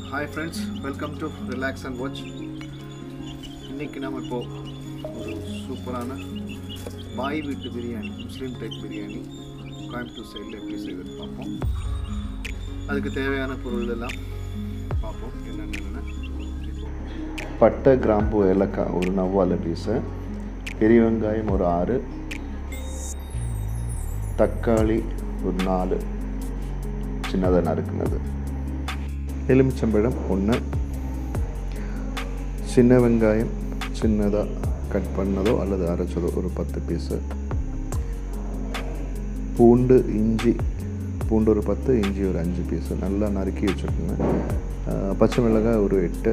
Hi friends welcome to relax and watch இன்றைக்கி நம்ம இப்போ ஒரு சூப்பரான பாய் வீட்டு பிரியாணி முஸ்லீம் டைப் பிரியாணி கோயம்புத்தூர் சைடில் எப்படி செய்வது பார்ப்போம் அதுக்கு தேவையான பொருள் எல்லாம் பார்ப்போம் என்னென்ன பட்டை கிராம்பு ஏலக்காய் ஒரு நவ்வால பீஸு பெரிய வெங்காயம் ஒரு ஆறு தக்காளி ஒரு நாலு சின்னதாக நறுக்குனது எலுமிச்சம்பழம் ஒன்று சின்ன வெங்காயம் சின்னதாக கட் பண்ணதோ அல்லது அரைச்சதோ ஒரு பத்து பீஸு பூண்டு இஞ்சி பூண்டு ஒரு பத்து இஞ்சி ஒரு அஞ்சு பீஸு நல்லா நறுக்கி வச்சுக்கோங்க அஹ் பச்சை மிளகாய் ஒரு எட்டு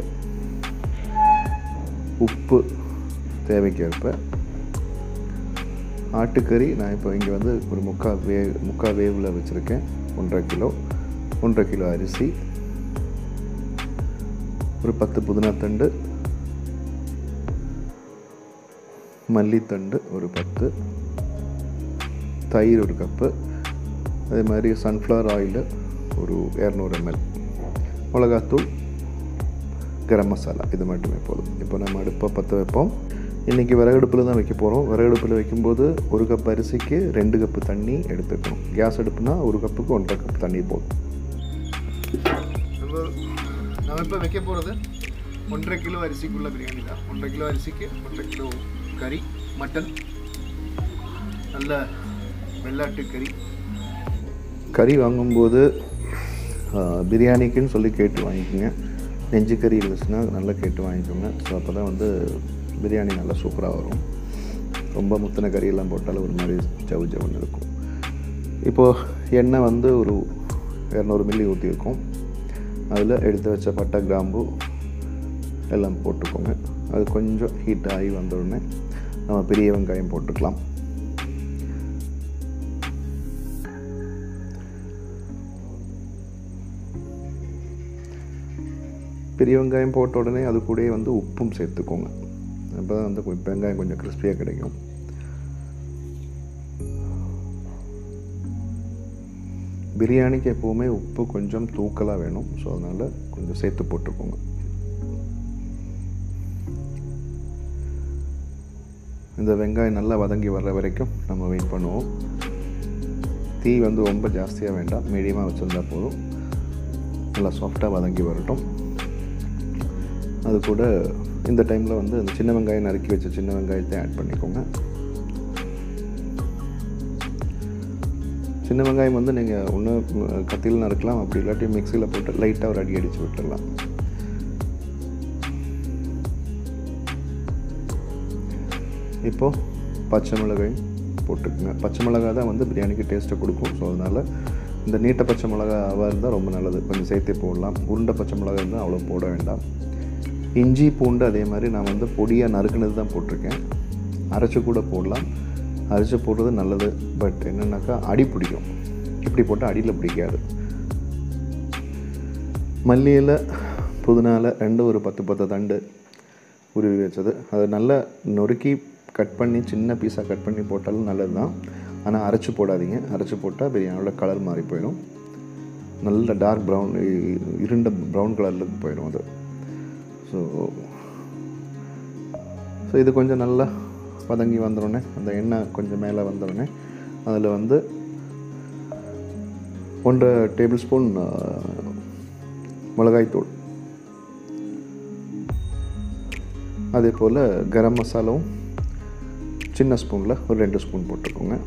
உப்பு தேவைக்கேற்ப ஆட்டுக்கறி நான் இப்போ இங்கே வந்து ஒரு முக்கால் வே முக்கால் வேவில் வச்சுருக்கேன் ஒன்றரை கிலோ ஒன்றரை கிலோ அரிசி ஒரு பத்து புதினாத்தண்டு மல்லித்தண்டு ஒரு பத்து தயிர் ஒரு கப்பு அதே மாதிரி சன்ஃப்ளவர் ஆயில் ஒரு இரநூறு எம்எல் மிளகாத்தூள் கரம் மசாலா இது மட்டுமே போதும் இப்போ நம்ம அடுப்பை பற்ற வைப்போம் இன்றைக்கி விறகடுப்பில் தான் வைக்க போகிறோம் விறகடுப்பில் வைக்கும்போது ஒரு கப் அரிசிக்கு ரெண்டு கப்பு தண்ணி எடுத்துக்கணும் கேஸ் அடுப்புனா ஒரு கப்புக்கு ஒன்றரை கப் தண்ணி போதும் நம்ம நம்ம இப்போ வைக்க போகிறது ஒன்றரை கிலோ அரிசிக்குள்ள பிரியாணி தான் ஒன்றரை கிலோ அரிசிக்கு ஒன்றரை கிலோ கறி மட்டன் நல்ல வெள்ளாட்டு கறி கறி வாங்கும்போது ஆ, பிரியாணிக்குன்னு சொல்லி கேட்டு வாங்கிக்கோங்க நெஞ்சு கறி இருந்துச்சுன்னா நல்லா கேட்டு வாங்கிக்கோங்க ஸோ அப்போ தான் வந்து பிரியாணி நல்லா சூப்பராக வரும் ரொம்ப முத்தின கறியெல்லாம் போட்டாலும் ஒரு மாதிரி ஜவு ஜவுன்னு இருக்கும் இப்போது எண்ணெய் வந்து ஒரு இரநூறு மில்லி ஊற்றிருக்கோம் அதில் எடுத்து வச்ச பட்டை கிராம்பு எல்லாம் போட்டுக்கோங்க அது கொஞ்சம் ஹீட் ஆகி வந்த உடனே நம்ம பெரிய வெங்காயம் போட்டுக்கலாம் பெரிய வெங்காயம் போட்ட உடனே அது கூடயே வந்து உப்பும் சேர்த்துக்கோங்க அப்போ தான் வந்து கொ- வெங்காயம் கொஞ்சம் கிறிஸ்பியாக கிடைக்கும் பிரியாணிக்கு எப்போவுமே உப்பு கொஞ்சம் தூக்கலாக வேணும் ஸோ அதனால் கொஞ்சம் சேர்த்து போட்டுக்கோங்க இந்த வெங்காயம் நல்லா வதங்கி வர்ற வரைக்கும் நம்ம வெயிட் பண்ணுவோம் தீ வந்து ரொம்ப ஜாஸ்தியாக வேண்டாம் மீடியமாக வச்சுருந்தா போதும் நல்லா சாஃப்டாக வதங்கி வரட்டும் அது கூட இந்த டைமில் வந்து அந்த சின்ன வெங்காயம் நறுக்கி வச்ச சின்ன வெங்காயத்தை ஆட் பண்ணிக்கோங்க சின்ன வெங்காயம் வந்து நீங்கள் ஒன்று கத்தியில் நறுக்கலாம் அப்படி இல்லாட்டி மிக்சியில் போட்டு லைட்டாக ஒரு அடி அடித்து விட்டுடலாம் இப்போது பச்சை மிளகாய் போட்டுக்குங்க பச்சை மிளகாய் தான் வந்து பிரியாணிக்கு டேஸ்ட்டை கொடுக்கும் ஸோ அதனால் இந்த நீட்ட பச்சை மிளகாவாக இருந்தால் ரொம்ப நல்லது கொஞ்சம் சேர்த்தே போடலாம் உருண்டை பச்சை மிளகாய் இருந்தால் அவ்வளோ போட வேண்டாம் இஞ்சி பூண்டு அதே மாதிரி நான் வந்து பொடியாக நறுக்குனது தான் போட்டிருக்கேன் அரைச்சி கூட போடலாம் அரைச்சி போடுறது நல்லது பட் என்னென்னாக்கா அடி பிடிக்கும் இப்படி போட்டால் அடியில் பிடிக்காது மல்லியில் புதினால ரெண்டு ஒரு பத்து பத்து தண்டு உருவி வச்சது அதை நல்லா நொறுக்கி கட் பண்ணி சின்ன பீஸாக கட் பண்ணி போட்டாலும் நல்லது தான் ஆனால் அரைச்சி போடாதீங்க அரைச்சி போட்டால் பிரியாணியோட கலர் மாறி போயிடும் நல்ல டார்க் ப்ரௌன் இருண்ட ப்ரௌன் கலரில் போயிடும் அது ஸோ ஸோ இது கொஞ்சம் நல்லா வதங்கி வந்தோடனே அந்த எண்ணெய் கொஞ்சம் மேலே வந்தோடனே அதில் வந்து ஒன்றரை டேபிள் ஸ்பூன் மிளகாய்த்தூள் அதே போல் கரம் மசாலாவும் சின்ன ஸ்பூனில் ஒரு ரெண்டு ஸ்பூன் போட்டுக்கோங்க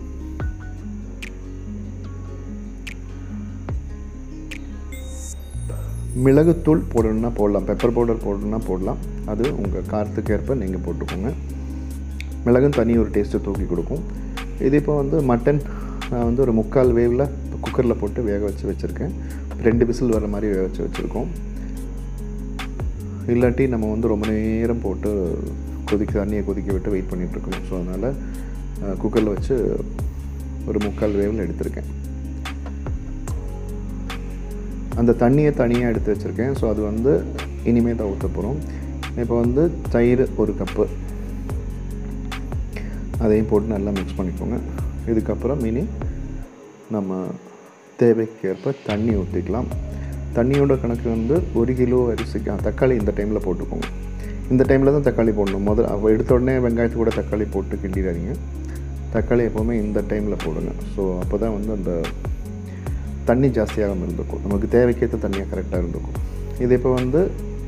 மிளகுத்தூள் போடணுன்னா போடலாம் பெப்பர் பவுடர் போடணுன்னா போடலாம் அது உங்கள் காரத்துக்கு ஏற்ப நீங்கள் போட்டுக்கோங்க மிளகும் தனி ஒரு டேஸ்ட்டு தூக்கி கொடுக்கும் இது இப்போ வந்து மட்டன் நான் வந்து ஒரு முக்கால் வேவில் குக்கரில் போட்டு வேக வச்சு வச்சுருக்கேன் ரெண்டு விசில் வர மாதிரி வேக வச்சு வச்சுருக்கோம் இல்லாட்டி நம்ம வந்து ரொம்ப நேரம் போட்டு கொதிக்க தண்ணியை கொதிக்க விட்டு வெயிட் பண்ணிகிட்ருக்கணும் ஸோ அதனால் குக்கரில் வச்சு ஒரு முக்கால் வேவில் எடுத்திருக்கேன் அந்த தண்ணியை தனியாக எடுத்து வச்சுருக்கேன் ஸோ அது வந்து இனிமேல் தான் ஊற்ற போகிறோம் இப்போ வந்து தயிர் ஒரு கப்பு அதையும் போட்டு நல்லா மிக்ஸ் பண்ணிக்கோங்க இதுக்கப்புறம் இனி நம்ம தேவைக்கேற்ப தண்ணி ஊற்றிக்கலாம் தண்ணியோட கணக்கு வந்து ஒரு கிலோ அரிசிக்கு ஆ, தக்காளி இந்த டைமில் போட்டுக்கோங்க இந்த டைமில் தான் தக்காளி போடணும் முதல் அப்போ எடுத்த உடனே வெங்காயத்து கூட தக்காளி போட்டு கிண்டிடாதீங்க தக்காளி எப்போவுமே இந்த டைமில் போடுங்க ஸோ அப்போ தான் வந்து அந்த தண்ணி ஜாஸ்தியாகாமல் இருந்திருக்கும் நமக்கு தேவைக்கேற்ற தண்ணியாக கரெக்டாக இருந்திருக்கும் இது இப்போ வந்து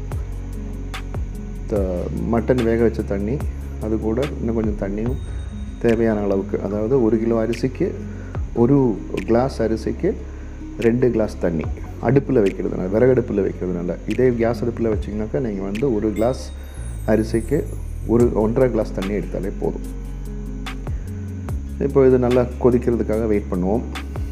த- மட்டன் வேக வச்ச தண்ணி அது கூட இன்னும் கொஞ்சம் தண்ணியும் தேவையான அளவுக்கு அதாவது ஒரு கிலோ அரிசிக்கு ஒரு கிளாஸ் அரிசிக்கு ரெண்டு கிளாஸ் தண்ணி அடுப்பில் வைக்கிறதுனால விறகடுப்பில் வைக்கிறதுனால இதே கேஸ் அடுப்பில் வச்சிங்கனாக்கா நீங்கள் வந்து ஒரு கிளாஸ் அரிசிக்கு ஒரு ஒன்றரை கிளாஸ் தண்ணி எடுத்தாலே போதும் இப்போ இது நல்லா கொதிக்கிறதுக்காக வெயிட் பண்ணுவோம்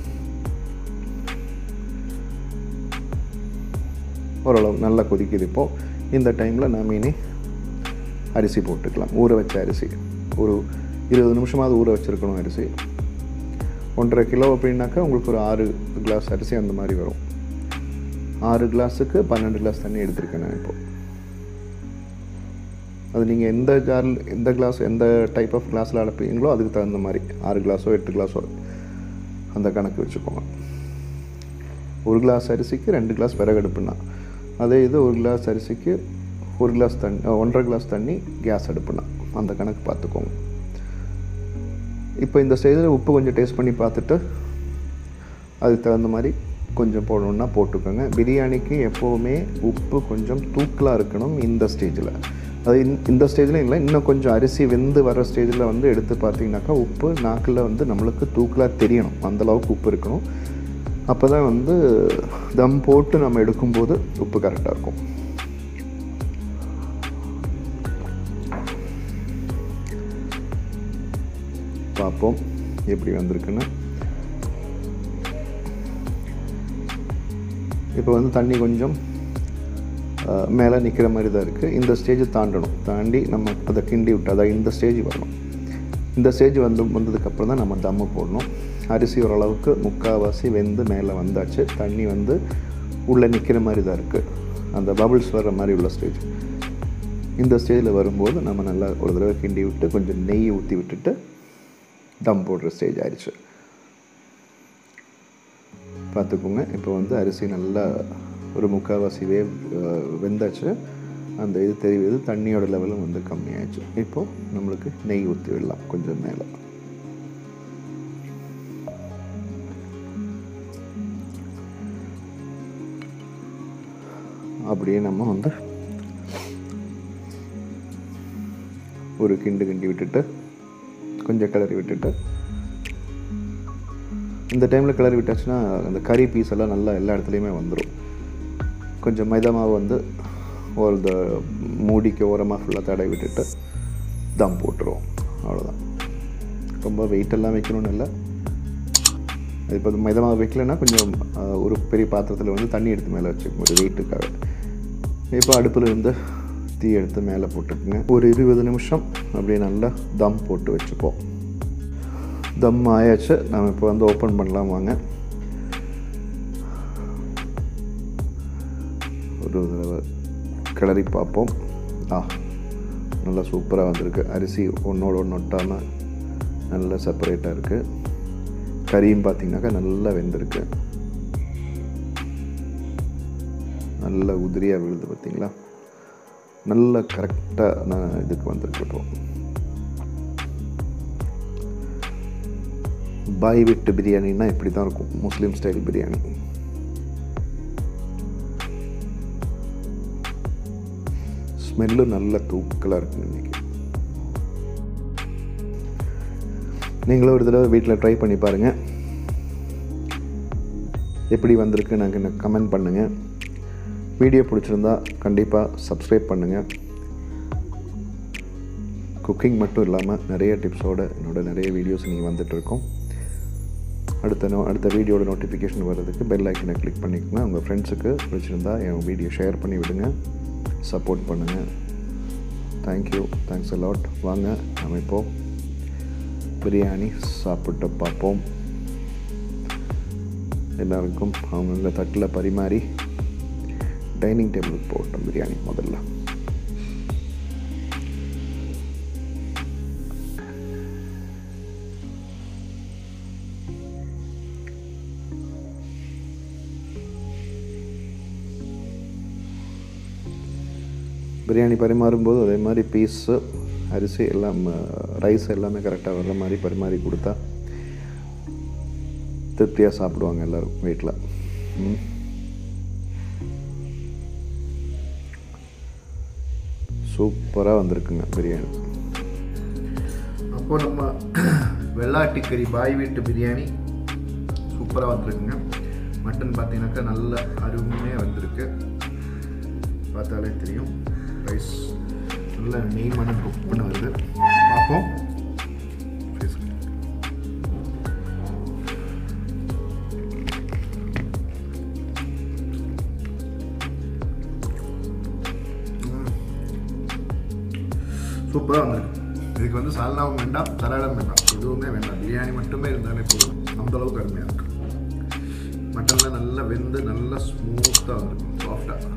ஓரளவு நல்லா கொதிக்குது இப்போது இந்த டைமில் நாம் இனி அரிசி போட்டுக்கலாம் ஊற வச்ச அரிசி ஒரு இருபது நிமிஷமாவது ஊற வச்சுருக்கணும் அரிசி ஒன்றரை கிலோ அப்படின்னாக்கா உங்களுக்கு ஒரு ஆறு கிளாஸ் அரிசி அந்த மாதிரி வரும் ஆறு கிளாஸுக்கு பன்னெண்டு கிளாஸ் தண்ணி எடுத்திருக்கேன் நான் இப்போது அது நீங்கள் எந்த ஜாரில் எந்த கிளாஸ் எந்த டைப் ஆஃப் கிளாஸில் அடைப்பீங்களோ அதுக்கு தகுந்த மாதிரி ஆறு கிளாஸோ எட்டு கிளாஸோ அந்த கணக்கு வச்சுக்கோங்க ஒரு கிளாஸ் அரிசிக்கு ரெண்டு கிளாஸ் விறகடுப்புனா அதே இது ஒரு கிளாஸ் அரிசிக்கு ஒரு கிளாஸ் தண்ணி அஹ், ஒன்றரை கிளாஸ் தண்ணி கேஸ் அடுப்புனா அந்த கணக்கு பார்த்துக்கோங்க இப்போ இந்த ஸ்டேஜில் உப்பு கொஞ்சம் டேஸ்ட் பண்ணி பார்த்துட்டு அதுக்கு தகுந்த மாதிரி கொஞ்சம் போடணுன்னா போட்டுக்கோங்க பிரியாணிக்கு எப்போவுமே உப்பு கொஞ்சம் தூக்கலாக இருக்கணும் இந்த ஸ்டேஜில் அது இந்த- இந்த ஸ்டேஜில் இல்லை இன்னும் கொஞ்சம் அரிசி வெந்து வர ஸ்டேஜில் வந்து எடுத்து பார்த்தீங்கன்னாக்கா உப்பு நாக்கில் வந்து நம்மளுக்கு தூக்கலாக தெரியணும் அந்த அளவுக்கு உப்பு இருக்கணும் அப்போ தான் வந்து தம் போட்டு நம்ம எடுக்கும்போது உப்பு கரெக்டாக இருக்கும் பார்ப்போம் எப்படி வந்திருக்குன்னு இப்போ வந்து தண்ணி கொஞ்சம் மேலே நிற்கிற மாதிரி தான் இருக்குது இந்த ஸ்டேஜ் தாண்டணும் தாண்டி நம்ம அதை கிண்டி விட்டு அதாவது இந்த ஸ்டேஜ் வரணும் இந்த ஸ்டேஜ் வந்து வந்ததுக்கப்புறம் தான் நம்ம தம்மு போடணும் அரிசி ஓரளவுக்கு முக்கால்வாசி வெந்து மேலே வந்தாச்சு தண்ணி வந்து உள்ளே நிற்கிற மாதிரி தான் இருக்குது அந்த பபிள்ஸ் வர்ற மாதிரி உள்ள ஸ்டேஜ் இந்த ஸ்டேஜில் வரும்போது நம்ம நல்லா ஒரு தடவை கிண்டி விட்டு கொஞ்சம் நெய் ஊற்றி விட்டுட்டு தம் போடுற ஸ்டேஜ் ஆயிடுச்சு பார்த்துக்கோங்க இப்போ வந்து அரிசி நல்லா ஒரு முக்கால்வாசி வே அஹ், வெந்தாச்சு அந்த இது தெரியுது தண்ணியோட லெவலும் வந்து கம்மியாயிடுச்சு இப்போது நம்மளுக்கு நெய் ஊற்றி விடலாம் கொஞ்சம் மேலே அப்படியே நம்ம வந்து ஒரு கிண்டு கிண்டி விட்டுட்டு கொஞ்சம் கிளறி விட்டுட்டு இந்த டைமில் கிளறி விட்டாச்சுன்னா அந்த கறி பீஸ் எல்லாம் நல்லா எல்லா இடத்துலையுமே வந்துடும் கொஞ்சம் மைதா மாவு வந்து ஒரு இந்த மூடிக்கு ஓரமாக ஃபுல்லாக தடவி விட்டுட்டு தம் போட்டுருவோம் அவ்வளோதான் ரொம்ப வெயிட் எல்லாம் வைக்கணும்னு இல்லை இப்போ மைதா மாவு வைக்கலன்னா கொஞ்சம் ஆஹ், ஒரு பெரிய பாத்திரத்தில் வந்து தண்ணி எடுத்து மேலே வச்சுக்கணும் ஒரு வெயிட்டுக்காக இப்போ அடுப்பில் இருந்து தீ எடுத்து மேலே போட்டுக்குங்க ஒரு இருபது நிமிஷம் அப்படியே நல்லா தம் போட்டு வச்சுப்போம் தம் ஆயாச்சு நம்ம இப்போ வந்து ஓப்பன் பண்ணலாம் வாங்க ஒரு தடவை கிளறி பார்ப்போம் ஆ நல்லா சூப்பராக வந்திருக்கு அரிசி ஒன்றோட ஒன்று ஒட்டாமல் நல்லா செப்பரேட்டாக இருக்குது கறியும் பார்த்தீங்கன்னாக்கா நல்லா வெந்திருக்கு நல்ல உதிரியாக விழுது பார்த்தீங்களா நல்ல கரெக்டாக நான் இதுக்கு வந்திருக்கு இப்போ பாய் விட்டு பிரியாணின்னா இப்படி தான் இருக்கும் முஸ்லீம் ஸ்டைல் பிரியாணி ஸ்மெல்லு நல்ல தூக்கலாக இருக்கு இன்னைக்கு நீங்களும் ஒரு தடவை வீட்டில் ட்ரை பண்ணி பாருங்கள் எப்படி வந்திருக்கு நாங்கள் எனக்கு கமெண்ட் பண்ணுங்கள் வீடியோ பிடிச்சிருந்தா கண்டிப்பாக சப்ஸ்கிரைப் பண்ணுங்கள் குக்கிங் மட்டும் இல்லாமல் நிறைய டிப்ஸோட என்னோட நிறைய வீடியோஸ் நீங்கள் வந்துட்டுருக்கோம் அடுத்த நோ அடுத்த வீடியோட நோட்டிஃபிகேஷன் வர்றதுக்கு பெல் ஐக்கனை கிளிக் பண்ணிக்கோங்க உங்கள் ஃப்ரெண்ட்ஸுக்கு பிடிச்சிருந்தா என் வீடியோ ஷேர் பண்ணி விடுங்க சப்போர்ட் பண்ணுங்கள் தேங்க்யூ தேங்க்ஸ் அலாட் வாங்க நம்ம இப்போ பிரியாணி சாப்பிட்டு பார்ப்போம் எல்லாருக்கும் அவங்கவுங்க தட்டில் பரிமாறி டைனிங் டேபிளுக்கு போட்டோம் பிரியாணி முதல்ல பிரியாணி பரிமாறும்போது அதே மாதிரி பீஸு அரிசி எல்லாம் ரைஸ் எல்லாமே கரெக்டாக வர்ற மாதிரி பரிமாறி கொடுத்தா திருப்தியாக சாப்பிடுவாங்க எல்லோரும் வீட்டில் ம் சூப்பராக வந்திருக்குங்க பிரியாணி அப்போ நம்ம வெள்ளாட்டுக்கறி பாய் வீட்டு பிரியாணி சூப்பராக வந்திருக்குங்க மட்டன் பார்த்தீங்கன்னாக்கா நல்ல அருமையாக வந்திருக்கு பார்த்தாலே தெரியும் ரைஸ் நல்ல நெய் மனம் குக் பண்ண வருது பார்ப்போம் Taste it. சூப்பராக வந்திருக்கு இதுக்கு வந்து சால்னாவும் வேண்டாம் சலாடம் வேண்டாம் எதுவுமே வேண்டாம் பிரியாணி மட்டுமே இருந்தாலே போதும் அந்த அளவுக்கு அருமையாக இருக்கு மட்டன்லாம் நல்லா வெந்து நல்லா ஸ்மூத்தாக இருக்கும் சாஃப்டாக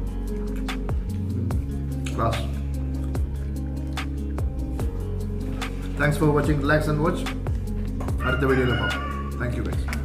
கிளாஸ் தேங்க்ஸ் ஃபார் வாட்சிங் ரிலாக்ஸ் அண்ட் வாட்ச் அடுத்த வீடியோவில் பார்ப்போம் தேங்க்யூ கைஸ்